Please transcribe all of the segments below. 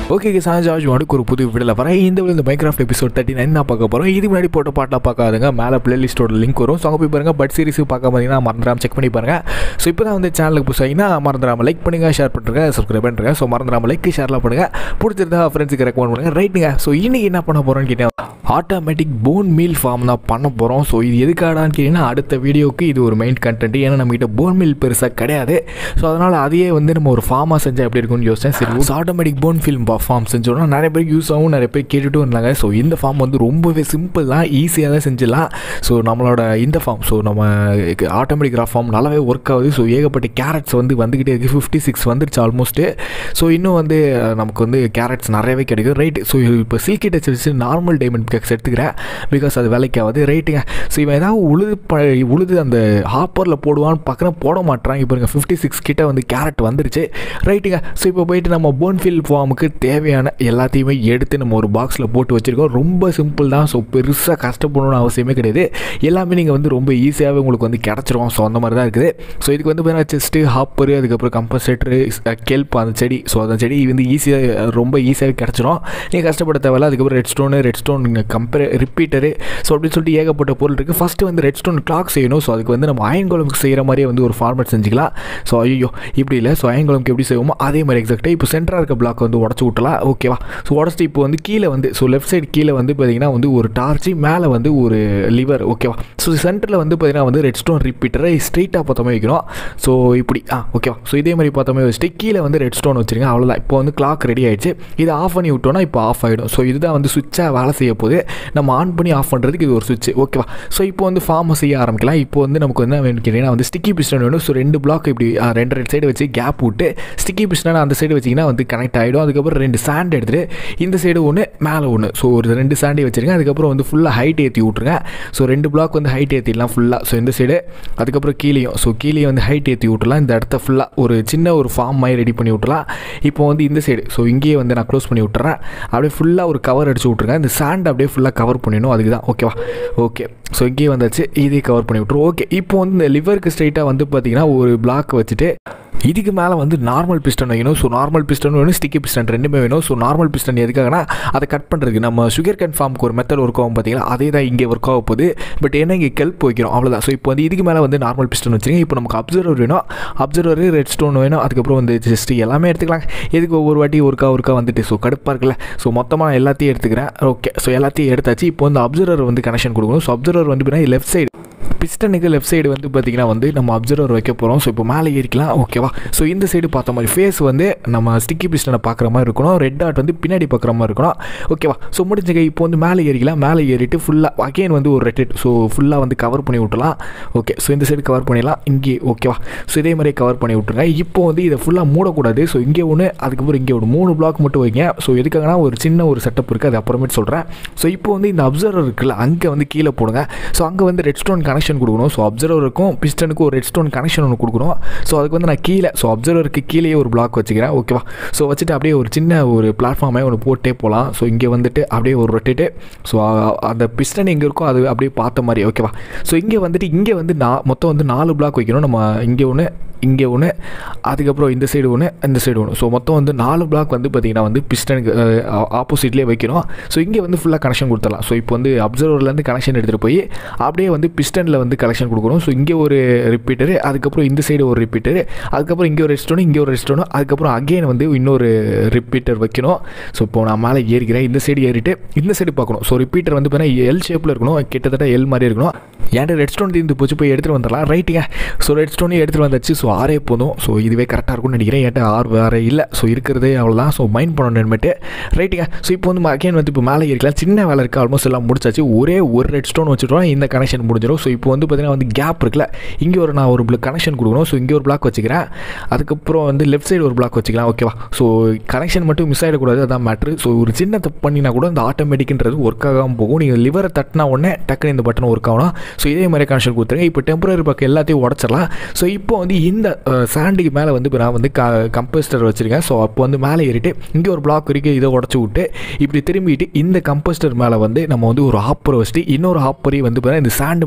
okay சாஞ்சாஜ் வாடுக்கு ஒரு புது வீடியோவில் வரேன் இந்த வீடியோ இந்த மைக்ராஃப்ட் எபிசோட் தேர்ட்டி நைன் தான் பார்க்க போகிறோம் இது முன்னாடி போட்ட பாட்டை பார்க்காதுங்க மேலே பிளேலிஸ்ட்டோட லிங்க் வரும் ஸோ அங்கே போய் பாருங்கள் பட் சீரிஸ் பார்க்க பார்த்தீங்கன்னா மறந்துடாம செக் பண்ணி பாருங்கள் ஸோ இப்போ தான் வந்து சேனலுக்கு புதுசாகினா மறந்துடாமல் லைக் பண்ணுங்கள் ஷேர் பண்ணுறேங்க சப்ஸ்கிரைப் பண்ணுறேங்க ஸோ மறந்துடாமல் லைக் ஷேர்லாம் பண்ணுங்கள் பிடிச்சிருந்தா ஃப்ரெண்ட்ஸுக்கு ரெக்கமெண்ட் பண்ணுங்கள் ரைட்டுங்க ஸோ இன்றைக்கி என்ன பண்ண போகிறோன்னு கேட்டேன் ஆட்டோமேட்டிக் போன் மீல் ஃபார்ம் தான் பண்ண போகிறோம் ஸோ இது எதுக்காடான்னு கேட்டிங்கன்னா அடுத்த வீடியோக்கு இது ஒரு மெயின் கண்டென்ட் ஏன்னா நம்மகிட்ட போன் மீல் பெருசாக கிடையாது ஸோ அதனால் அதையே வந்து நம்ம ஒரு ஃபார்மாக செஞ்சால் எப்படி இருக்கும்னு யோசிச்சேன் சரி ஆட்டோமேட்டிக் போன் ஃபில்ம் ஃபார்ம் செஞ்சோன்னா நிறைய பேருக்கு யூஸ் ஆகும் நிறைய பேர் கேட்டுட்டும் இருந்தாங்க ஸோ இந்த ஃபார்ம் வந்து ரொம்பவே சிம்பிள் தான் ஈஸியாக தான் செஞ்சிடலாம் ஸோ நம்மளோட இந்த ஃபார்ம் ஸோ நம்ம ஆட்டோமேட்டிக் கிராஃப் ஃபார்ம் நல்லாவே ஒர்க் ஆகுது ஸோ ஏகப்பட்ட கேரட்ஸ் வந்து வந்துக்கிட்டே இருக்குது ஃபிஃப்டி சிக்ஸ் வந்துருச்சு ஆல்மோஸ்ட்டு ஸோ இன்னும் வந்து நமக்கு வந்து கேரட்ஸ் நிறையவே கிடைக்கும் ரைட் ஸோ இப்போ சில்கி டச் வச்சு நார்மல் டைமண்ட் பிக்ஸ் எடுத்துக்கிறேன் பிகாஸ் அது வேலைக்கு ஆகுது ரைட்டுங்க ஸோ இவன் ஏதாவது உழுது ப உழுது அந்த ஹாப்பரில் போடுவான்னு பார்க்குறேன் போட மாட்டான் இப்போ இருங்க ஃபிஃப்டி சிக்ஸ் கிட்ட வந்து கேரட் வந்துருச்சு ரைட்டுங்க ஸோ இப்போ போயிட்டு நம்ம போன்ஃபில் ஃபார்முக்கு தேவையான எல்லாத்தையுமே எடுத்து நம்ம ஒரு பாக்ஸில் போட்டு வச்சுருக்கோம் ரொம்ப சிம்பிள் தான் ஸோ பெருசாக கஷ்டப்படணும்னு அவசியமே கிடையாது எல்லாமே நீங்கள் வந்து ரொம்ப ஈஸியாகவே உங்களுக்கு வந்து கிடச்சிரும் ஸோ அந்த மாதிரி தான் இருக்குது ஸோ இதுக்கு வந்து பார்த்தீங்கன்னா செஸ்ட்டு ஹாப்பரு அதுக்கப்புறம் கம்பல்சேட்டரு கெல்ப் அந்த செடி ஸோ அந்த செடி வந்து ஈஸியாக ரொம்ப ஈஸியாகவே கிடச்சிரும் நீங்கள் கஷ்டப்பட தேவையில்ல அதுக்கப்புறம் redstone redstone compare repeater so அப்படின்னு சொல்லிட்டு ஏகப்பட்ட பொருள் இருக்குது ஃபஸ்ட்டு வந்து ரெட் ஸ்டோன் கிளாக் செய்யணும் ஸோ அதுக்கு வந்து நம்ம அயன் குழம்புக்கு செய்கிற மாதிரியே வந்து ஒரு ஃபார்மேட் செஞ்சுக்கலாம் ஸோ ஐயோ இப்படி இல்லை ஸோ அயன் குழம்புக்கு எப்படி செய்வோமோ அதே மாதிரி எக்ஸாக்டாக இப்போ சென்டராக இருக்க பிளாக் வந்து உடச்சி விட்டலாம் ஓகேவா ஸோ உடச்சிட்டு இப்போ வந்து கீழே வந்து ஸோ லெஃப்ட் சைடு கீழே வந்து பார்த்தீங்கன்னா வந்து ஒரு டார்ச்சி மேலே வந்து ஒரு லிவர் ஓகேவா ஸோ சென்டரில் வந்து பார்த்தீங்கன்னா வந்து ரெட் ஸ்டோன் ரிப்பீட்டரை ஸ்ட்ரெயிட்டாக பார்த்தோமே வைக்கணும் ஸோ இப்படி ஆ ஓகேவா ஸோ இதே மாதிரி பார்த்தோமே வச்சுட்டு கீழே வந்து ரெட் ஸ்டோன் வச்சுருங்க அவ்வளோதான் இப்போ வந்து கிளாக் ரெடி ஆயிடுச்சு இதை ஆஃப் பண்ணி விட்டோன்னா இப்போ ஆஃப் ஆகிடும் ஸோ இதுதான் வந்து சுவிட்சாக வேலை செய்ய போது நம்ம ஆன் பண்ணி ஆஃப் பண்ணுறதுக்கு இது ஒரு சுவிட்ச் ஓகேவா ஸோ இப்போ வந்து ஃபார்மை செய்ய ஆரம்பிக்கலாம் இப்போ வந்து நமக்கு என்ன வேணும் கேட்டிங்கன்னா வந்து ஸ்டிக்கி பிஸ்டன் வேணும் ஸோ ரெண்டு பிளாக் இப்படி ஆ, ரெண்டு ரெண்டு சைடு வச்சு கேப் விட்டு ஸ்டிக்கி பிஸ்டன் அந்த சைடு வச்சிங்கன்னா வந்து கனெக்ட் ஆகிடும் அதுக்கப்புறம் ரெண்டு சாண்ட் எடுத்துகிட்டு இந்த சைடு ஒன்று மேலே ஒன்று ஸோ ஒரு ரெண்டு சாண்டை வச்சுருங்க அதுக்கப்புறம் வந்து ஃபுல்லாக ஹைட் ஏற்றி விட்ருங்க ஸோ ரெண்டு பிளாக் வந்து ஹைட் ஏற்றிடலாம் ஃபுல்லாக ஸோ இந்த சைடு அதுக்கப்புறம் கீழேயும் ஸோ கீழே வந்து ஹைட் ஏற்றி விட்டுலாம் இந்த இடத்த ஃபுல்லாக ஒரு சின்ன ஒரு ஃபார்ம் மாதிரி ரெடி பண்ணி விட்டுலாம் இப்போ வந்து இந்த சைடு ஸோ இங்கேயே வந்து நான் க்ளோஸ் பண்ணி விட்டுறேன் அப்படியே ஃபுல்லாக ஒரு கவர் அடிச்சு விட்ருங்க இந்த சாண்ட் அப்படியே ஃபுல்லாக கவர் பண்ணிடணும் அதுக்கு தான் ஓகேவா ஓகே ஸோ இங்கேயே வந்தாச்சு இதே கவர் பண்ணி விட்ருவோம் ஓகே இப்போ வந்து இந்த லிவருக்கு ஸ்ட்ரைட்டாக வந்து பார்த்தீங்கன்னா ஒரு பிளாக் வச்சுட்டு இதுக்கு மேலே வந்து நார்மல் பிஸ்டன் வைக்கணும் ஸோ நார்மல் பிஸ்டன் வேணும் ஸ்டிக்கி பிஸ்டன் ரெண்டுமே வேணும் ஸோ நார்மல் பிஸ்டன் எதுக்காகனா அதை கட் பண்ணுறதுக்கு நம்ம சுகர் கேன் ஃபார்முக்கு ஒரு மெத்தட் ஒர்க் ஆகும் பார்த்தீங்களா அதே தான் இங்கே ஒர்க் ஆக போகுது பட் என்ன இங்கே கெல்ப் வைக்கிறோம் அவ்வளோதான் ஸோ இப்போ வந்து இதுக்கு மேலே வந்து நார்மல் பிஸ்டன் வச்சுருங்க இப்போ நமக்கு அப்சர்வர் வேணும் அப்சர்வர் ரெட் ஸ்டோன் வேணும் அதுக்கப்புறம் வந்து ஜஸ்ட் எல்லாமே எடுத்துக்கலாம் எதுக்கு ஒவ்வொரு வாட்டி ஒருக்கா ஒருக்கா வந்துட்டு ஸோ கடுப்பாக இருக்குல்ல ஸோ மொத்தமாக நான் எல்லாத்தையும் எடுத்துக்கிறேன் ஓகே ஸோ எல்லாத்தையும் எடுத்தாச்சு இப்போ வந்து அப்சர்வர் வந்து கனெக்ஷன் கொடுக்கணும் ஸோ அப்சர்வர் வந்து பார்த்தீங்கன்னா லெஃப்ட் சைடு பிஸ்டனுக்கு லெஃப்ட் சைடு வந்து பார்த்திங்கன்னா வந்து நம்ம அப்சர்வர் வைக்க போகிறோம் ஸோ இப்போ மேலே ஏறிக்கலாம் ஓகேவா ஸோ இந்த சைடு பார்த்த மாதிரி ஃபேஸ் வந்து நம்ம ஸ்டிக்கி பிஸ்டனை பார்க்குற மாதிரி இருக்கணும் ரெட் டாட் வந்து பின்னாடி பார்க்குற மாதிரி இருக்கணும் ஓகேவா ஸோ முடிஞ்சுங்க இப்போ வந்து மேலே ஏறிக்கலாம் மேலே ஏறிட்டு ஃபுல்லாக அகைன் வந்து ஒரு ரெட் ஸோ ஃபுல்லாக வந்து கவர் பண்ணி விட்டலாம் ஓகே ஸோ இந்த சைடு கவர் பண்ணிடலாம் இங்கே ஓகேவா ஸோ இதே மாதிரி கவர் பண்ணி விட்ருங்க இப்போ வந்து இதை ஃபுல்லாக மூடக்கூடாது ஸோ இங்கே ஒன்று அதுக்கப்புறம் இங்கே ஒரு மூணு பிளாக் மட்டும் வைங்க ஸோ எதுக்காகனா ஒரு சின்ன ஒரு செட்டப் இருக்குது அது அப்புறமேட்டு சொல்கிறேன் ஸோ இப்போ வந்து இந்த அப்சர்வர் இருக்குல்ல அங்கே வந்து கீழே போடுங்க ஸோ அங்கே வந்து ரெட் ஸ்டோன் கனெக்ஷன் கொடுக்கணும் ஸோ அப்சர்வருக்கும் பிஸ்டனுக்கும் ஒரு ரெட் ஸ்டோன் கனெக்ஷன் ஒன்று கொடுக்கணும் ஸோ அதுக்கு வந்து நான் கீழே ஸோ அப்சர்வருக்கு கீழேயே ஒரு பிளாக் வச்சுக்கிறேன் ஓகேவா ஸோ வச்சுட்டு அப்படியே ஒரு சின்ன ஒரு பிளாட்ஃபார்மே ஒன்று போட்டே போகலாம் ஸோ இங்கே வந்துட்டு அப்படியே ஒரு ரொட்டேட்டு ஸோ அந்த பிஸ்டன் எங்கே இருக்கோ அது அப்படியே பார்த்த மாதிரி ஓகேவா ஸோ இங்கே வந்துட்டு இங்கே வந்து நான் மொத்தம் வந்து நாலு பிளாக் வைக்கணும் நம்ம இங்கே ஒன்று இங்கே ஒன்று அதுக்கப்புறம் இந்த சைடு ஒன்று இந்த சைடு ஒன்று ஸோ மொத்தம் வந்து நாலு பிளாக் வந்து பார்த்திங்கன்னா வந்து பிஸ்டனுக்கு ஆப்போசிட்லேயே வைக்கணும் ஸோ இங்கே வந்து ஃபுல்லாக கனெக்ஷன் கொடுத்துடலாம் ஸோ இப்போ வந்து அப்சர்வர்லேருந்து கனெக்ஷன் எடுத்துகிட்டு போய் அப்படியே வந்து பிஸ்டனில் வந்து கனெக்ஷன் கொடுக்கணும் ஸோ இங்கே ஒரு ரிப்பீட்டரு அதுக்கப்புறம் இந்த சைடு ஒரு ரிப்பீட்டரு அதுக்கப்புறம் இங்கே ஒரு ரெஸ்டோனும் இங்கே ஒரு ரெஸ்டோனும் அதுக்கப்புறம் அகெயின் வந்து இன்னொரு ரிப்பீட்டர் வைக்கணும் ஸோ இப்போ நான் மேலே ஏறிக்கிறேன் இந்த சைடு ஏறிட்டு இந்த சைடு பார்க்கணும் ஸோ ரிப்பீட்டர் வந்து பார்த்தீங்கன்னா எல் ஷேப்பில் இருக்கணும் கிட்டத்தட்ட எல் மாதிரி இருக்கணும் ஏன்டா ரெட் ஸ்டோன் தீர்ந்து போச்சு போய் எடுத்துகிட்டு வந்துடலாம் ரைட்டுங்க ஸோ ரெட் ஸ்டோனையும் எடுத்துகிட்டு வந்தாச்சு ஸோ ஆறே போதும் ஸோ இதுவே கரெக்டாக இருக்கும்னு நினைக்கிறேன் ஏன்ட்ட ஆறு வேறு இல்லை ஸோ இருக்கிறதே அவ்வளோதான் ஸோ மைண்ட் பண்ணணும்னுட்டு ரைட்டுங்க ஸோ இப்போ வந்து அகைன் வந்து இப்போ மேலே இருக்கலாம் சின்ன வேலை இருக்குது ஆல்மோஸ்ட் எல்லாம் முடிச்சாச்சு ஒரே ஒரு ரெட் ஸ்டோன் வச்சுட்டோம் இந்த கனெக்ஷன் முடிஞ்சிடும் ஸோ இப்போ வந்து பார்த்தீங்கன்னா வந்து கேப் இருக்குல்ல இங்கே ஒரு நான் ஒரு கனெக்ஷன் கொடுக்கணும் ஸோ இங்கே ஒரு பிளாக் வச்சுக்கிறேன் அதுக்கப்புறம் வந்து லெஃப்ட் சைடு ஒரு பிளாக் வச்சுக்கலாம் ஓகேவா ஸோ கனெக்ஷன் மட்டும் மிஸ் ஆகிடக்கூடாது அதான் மேட்ரு ஸோ ஒரு சின்ன தப்பு பண்ணினா கூட இந்த ஆட்டோமேட்டிக்ன்றது ஒர்க் ஆகாமல் போகும் நீங்கள் லிவரை தட்டினா உடனே டக்குன்னு இந்த பட்டன் ஒர்க் ஆகணும் ஸோ இதே மாதிரி கனெக்ஷன் கொடுத்துருங்க இப்போ டெம்பரரி பக்கம் எல்லாத்தையும் உடச்சிடலாம் ஸோ இப்போ வந்து இந்த சாண்டுக்கு மேலே வந்து இப்போ நான் வந்து க கம்பஸ்டர் வச்சுருக்கேன் ஸோ அப்போ வந்து மேலே ஏறிட்டு இங்கே ஒரு பிளாக் வரைக்கும் இதை உடச்சி விட்டு இப்படி திரும்பிட்டு இந்த கம்பஸ்டர் மேலே வந்து நம்ம வந்து ஒரு ஹாப்பரை வச்சுட்டு இன்னொரு ஹாப்பரையும் வந்து பார்த்தீங்கன்னா இந்த சாண்டு மேலே வைக்கிறோம்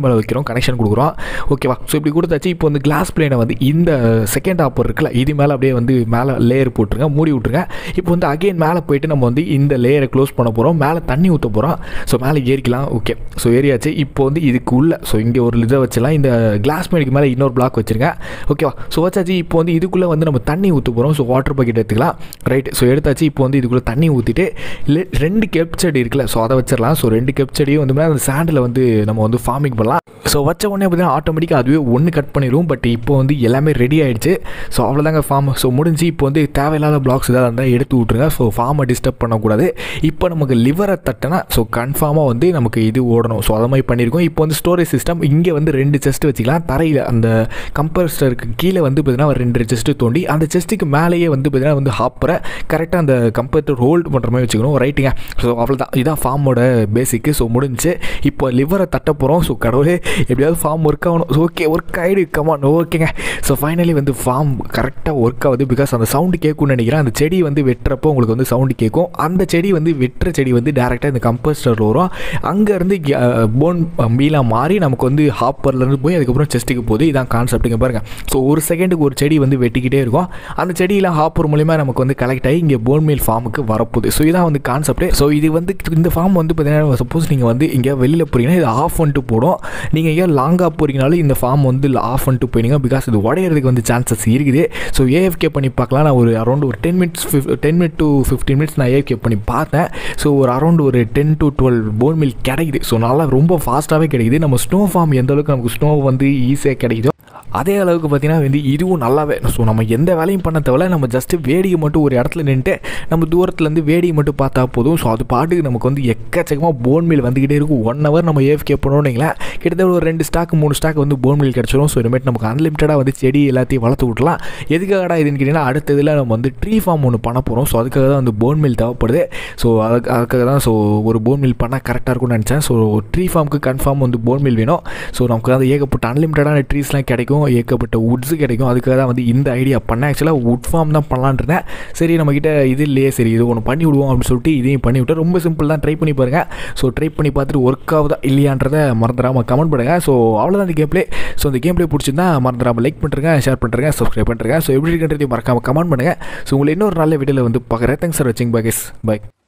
கனெக்ஷன் கொடுக்குறோம் ஓகேவா ஸோ இப்படி கொடுத்தாச்சு இப்போ வந்து கிளாஸ் பிளேனை வந்து இந்த செகண்ட் ஆப்பர் இருக்குல்ல இது மேலே அப்படியே வந்து மேலே லேயர் போட்டுருங்க மூடி விட்ருங்க இப்போ வந்து அகைன் மேலே போயிட்டு நம்ம வந்து இந்த லேயரை க்ளோஸ் பண்ண போகிறோம் மேலே தண்ணி ஊற்ற போகிறோம் ஸோ மேலே ஏறிக்கலாம் ஓகே ஸோ ஏறியாச்சு இப்போ வந்து இதுக்கு உள்ள ஸோ இங்கே ஒரு இதை வச்சலாம் இந்த கிளாஸ் மேனுக்கு மேலே இன்னொரு பிளாக் வச்சுருங்க ஓகேவா ஸோ வச்சாச்சு இப்போ வந்து இதுக்குள்ளே வந்து நம்ம தண்ணி ஊற்ற போகிறோம் ஸோ வாட்டர் பக்கெட் எடுத்துக்கலாம் ரைட் ஸோ எடுத்தாச்சு இப்போ வந்து இதுக்குள்ளே தண்ணி ஊற்றிட்டு இல்லை ரெண்டு கெப் செடி இருக்குல்ல ஸோ அதை வச்சிடலாம் ஸோ ரெண்டு கெப் செடியும் வந்து அந்த சாண்டில் வந்து நம்ம வந்து ஃபார்மிங் பண்ணலாம் ஸோ வச்ச உடனே பார்த்தீங்கன்னா ஆட்டோமேட்டிக்காக அதுவே ஒன்று கட் பண்ணிடும் பட் இப்போ வந்து எல்லாமே ரெடி ஆகிடுச்சு ஸோ அவ்வளோதாங்க ஃபார்ம் ஸோ முடிஞ்சு இப்போ வந்து தேவையில்லாத பிளாக்ஸ் ஏதாவது இருந்தால் எடுத்து விட்ருங்க ஸோ ஃபார்மை டிஸ்டர்ப் பண்ணக்கூடாது இப்போ நமக்கு லிவரை தட்டினா ஸோ கன்ஃபார்மாக வந்து நமக்கு இது ஓடணும் ஸோ அதை மாதிரி பண்ணியிருக்கோம் இப்போ வந்து ஸ்டோரேஜ் சிஸ்டம் இங்கே வந்து ரெண்டு செஸ்ட் வச்சுக்கலாம் தரையில் அந்த கம்பரஸ்டருக்கு கீழே வந்து பார்த்தீங்கன்னா ஒரு ரெண்டு செஸ்ட்டு தோண்டி அந்த செஸ்ட்டுக்கு மேலேயே வந்து பார்த்தீங்கன்னா வந்து ஹாப்பரை கரெக்டாக அந்த கம்பேர்ட்டர் ஹோல்டு பண்ணுற மாதிரி வச்சுக்கணும் ரைட்டுங்க ஸோ அவ்வளோதான் இதான் ஃபார்மோட பேசிக்கு ஸோ முடிஞ்சு இப்போ லிவரை தட்ட போகிறோம் ஸோ கடவுளே எப்படியாவது ஃபார்ம் ஒர்க் ஆகணும் ஓகே ஒர்க் ஆகிடு கமான் ஓகேங்க ஸோ ஃபைனலி வந்து ஃபார்ம் கரெக்டாக ஒர்க் ஆகுது பிகாஸ் அந்த சவுண்டு கேட்கும்னு நினைக்கிறேன் அந்த செடி வந்து வெட்டுறப்போ உங்களுக்கு வந்து சவுண்டு கேட்கும் அந்த செடி வந்து வெட்டுற செடி வந்து டேரெக்டாக இந்த கம்போஸ்டரில் வரும் அங்கேருந்து போன் மீலாக மாறி நமக்கு வந்து ஹாப்பர்லேருந்து போய் அதுக்கப்புறம் செஸ்ட்டுக்கு போகுது இதான் கான்செப்ட்டுங்க பாருங்கள் ஸோ ஒரு செகண்டுக்கு ஒரு செடி வந்து வெட்டிக்கிட்டே இருக்கும் அந்த செடியில் ஹாப்பர் மூலிமா நமக்கு வந்து கலெக்ட் ஆகி இங்கே போன் மீல் ஃபார்முக்கு வரப்போகுது ஸோ இதான் வந்து கான்செப்ட் ஸோ இது வந்து இந்த ஃபார்ம் வந்து பார்த்தீங்கன்னா சப்போஸ் நீங்கள் வந்து இங்கே வெளியில் போகிறீங்கன்னா இது ஆஃப் பண்ணிட்டு போடும் நீங்கள் எங்கேயோ லாங்காக போகிறீங்கனாலும் இந்த ஃபார்ம் வந்து ஆஃப் பண்ணிட்டு போயிடுங்க பிகாஸ் இது உடையிறதுக்கு வந்து சான்சஸ் இருக்குது ஸோ ஏஎஃப்கே பண்ணி பார்க்கலாம் நான் ஒரு அரௌண்ட் ஒரு ten minutes ten minute to fifteen minutes நான் ஏஎஃப்கே பண்ணி பார்த்தேன் ஸோ ஒரு அரௌண்ட் ஒரு ten to twelve bone meal கிடைக்குது ஸோ நல்லா ரொம்ப ஃபாஸ்ட்டாகவே கிடைக்குது நம்ம ஸ்னோ ஃபார்ம் எந்த அளவுக்கு நமக்கு ஸ்னோ வந்து ஈஸியாக கிடைக்குதோ அதே அளவுக்கு பார்த்தீங்கன்னா வந்து இதுவும் நல்லாவே ஸோ நம்ம எந்த வேலையும் பண்ண தேவையில்ல நம்ம ஜஸ்ட்டு வேடிக்கை மட்டும் ஒரு இடத்துல நின்றுட்டு நம்ம தூரத்துலேருந்து வேடிக்கை மட்டும் பார்த்தா போதும் ஸோ அது பாட்டுக்கு நமக்கு வந்து எக்கச்சக்கமாக போன் மில் வந்துக்கிட்டே இருக்கும் ஒன் ஹவர் நம்ம ஏஎஃப்கே பண்ணோன்னீங்களா கிட்டத்தட்ட ஒரு ரெண்டு ஸ்டாக் மூணு ஸ்டாக் வந்து போன் மில் கிடச்சிரும் ஸோ இனிமேட்டு நமக்கு அன்லிமிட்டடாக வந்து செடி எல்லாத்தையும் வளர்த்து விட்லாம் எதுக்காகடா இதுன்னு கேட்டிங்கன்னா அடுத்ததில் நம்ம வந்து ட்ரீ ஃபார்ம் ஒன்று பண்ண போகிறோம் ஸோ அதுக்காக தான் வந்து போன் மில் தேவைப்படுது ஸோ அதுக்கு அதுக்காக தான் ஸோ ஒரு போன் மில் பண்ணால் கரெக்டாக இருக்கும்னு நினச்சேன் ஸோ ட்ரீ ஃபார்முக்கு கன்ஃபார்ம் வந்து போன் மில் வேணும் ஸோ நமக்கு வந்து ஏகப்பட்ட அன்லிமிட்டடான ட்ரீஸ்லாம் கிடைக்கும் ஏகப்பட்ட வுட்ஸு கிடைக்கும் அதுக்காக தான் வந்து இந்த ஐடியா பண்ணேன் ஆக்சுவலாக வுட் ஃபார்ம் தான் பண்ணலான் இருந்தேன் சரி நம்மக்கிட்ட இது இல்லையே சரி இது ஒன்று பண்ணி விடுவோம் அப்படின்னு சொல்லிட்டு இதையும் பண்ணி விட்டேன் ரொம்ப சிம்பிள் தான் ட்ரை பண்ணி பாருங்கள் ஸோ ட்ரை பண்ணி பார்த்துட்டு ஒர்க் ஆகுதா இல்லையான்றதை மறந்துடாமல் கமெண்ட் பண்ணுங்கள் ஸோ அவ்வளோதான் இந்த கேம் ப்ளே ஸோ இந்த கேம் ப்ளே பிடிச்சிருந்தா மறந்துடாமல் லைக் பண்ணுறேங்க ஷேர் பண்ணுறேங்க சப்ஸ்கிரைப் பண்ணுறேங்க ஸோ எப்படி இருக்குன்றதையும் மறக்காமல் கமெண்ட் பண்ணுங்கள் ஸோ உங்களை இன்னொரு நல்ல வீடியோவில் வந்து பார்க்குறேன் தேங்க்ஸ் ஃபார் வாட்சிங் பாய்ஸ் பை